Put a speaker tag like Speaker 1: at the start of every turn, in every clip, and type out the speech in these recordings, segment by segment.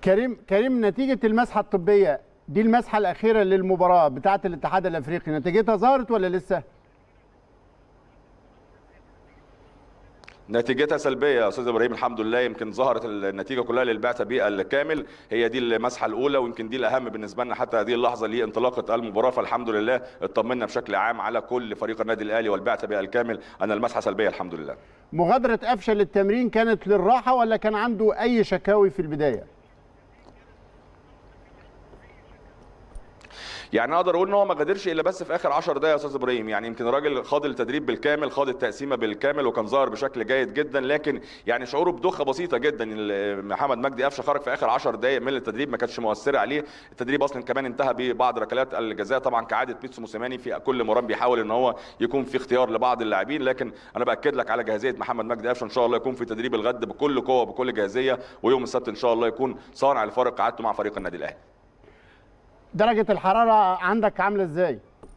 Speaker 1: كريم كريم نتيجه المسحه الطبيه دي المسحه الاخيره للمباراه بتاعه الاتحاد الافريقي نتيجتها ظهرت ولا لسه
Speaker 2: نتيجتها سلبيه يا استاذ ابراهيم الحمد لله يمكن ظهرت النتيجه كلها للبعثه بالكامل هي دي المسحه الاولى ويمكن دي الاهم بالنسبه لنا حتى هذه اللحظه لانطلاقه المباراه فالحمد لله اطمنا بشكل عام على كل فريق النادي الاهلي والبعثه بالكامل ان المسحه سلبيه الحمد لله
Speaker 1: مغادره قفشه للتمرين كانت للراحه ولا كان عنده اي شكاوي في البدايه
Speaker 2: يعني اقدر اقول ان هو ما غادرش الا بس في اخر 10 دقائق يا استاذ ابراهيم يعني يمكن الراجل خاض التدريب بالكامل خاض التقسيمه بالكامل وكان ظاهر بشكل جيد جدا لكن يعني شعوره بدوخه بسيطه جدا محمد مجدي قفشه خرج في اخر 10 دقائق من التدريب ما كانتش مؤثره عليه التدريب اصلا كمان انتهى ببعض ركلات الجزاء طبعا كعاده بيتسو موسيماني في كل مران بيحاول ان هو يكون في اختيار لبعض اللاعبين لكن انا باكد لك على جاهزيه محمد مجدي قفشه ان شاء الله يكون في تدريب الغد بكل قوه بكل جاهزيه ويوم السبت ان شاء الله يكون صانع الفارق قعدته مع فريق النادي الاهلي
Speaker 1: درجة الحرارة عندك عاملة ازاي؟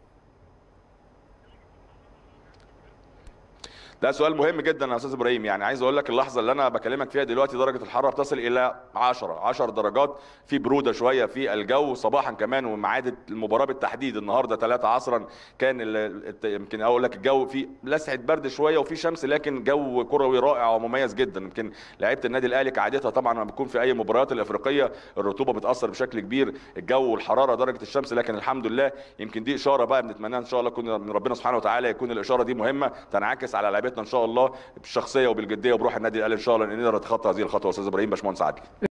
Speaker 2: ده سؤال مهم جدا يا استاذ ابراهيم يعني عايز اقول لك اللحظه اللي انا بكلمك فيها دلوقتي درجه الحراره بتصل الى 10 10 درجات في بروده شويه في الجو صباحا كمان وميعاد المباراه بالتحديد النهارده 3 عصرا كان يمكن اقول لك الجو في لسعه برد شويه وفي شمس لكن جو كروي رائع ومميز جدا يمكن لعيبه النادي الاهلي كعادتها طبعا لما بتكون في اي مباريات الافريقيه الرطوبه بتاثر بشكل كبير الجو والحراره درجه الشمس لكن الحمد لله يمكن دي اشاره بقى بنتمناها ان شاء الله يكون من ربنا سبحانه وتعالى يكون الاشاره دي مهمه تنعكس على لعيبتنا ان شاء الله بالشخصيه وبالجديه وبروح النادي الاهلي ان شاء الله ان نقدر نتخطى هذه الخطوه استاذ ابراهيم باشمهندس عادل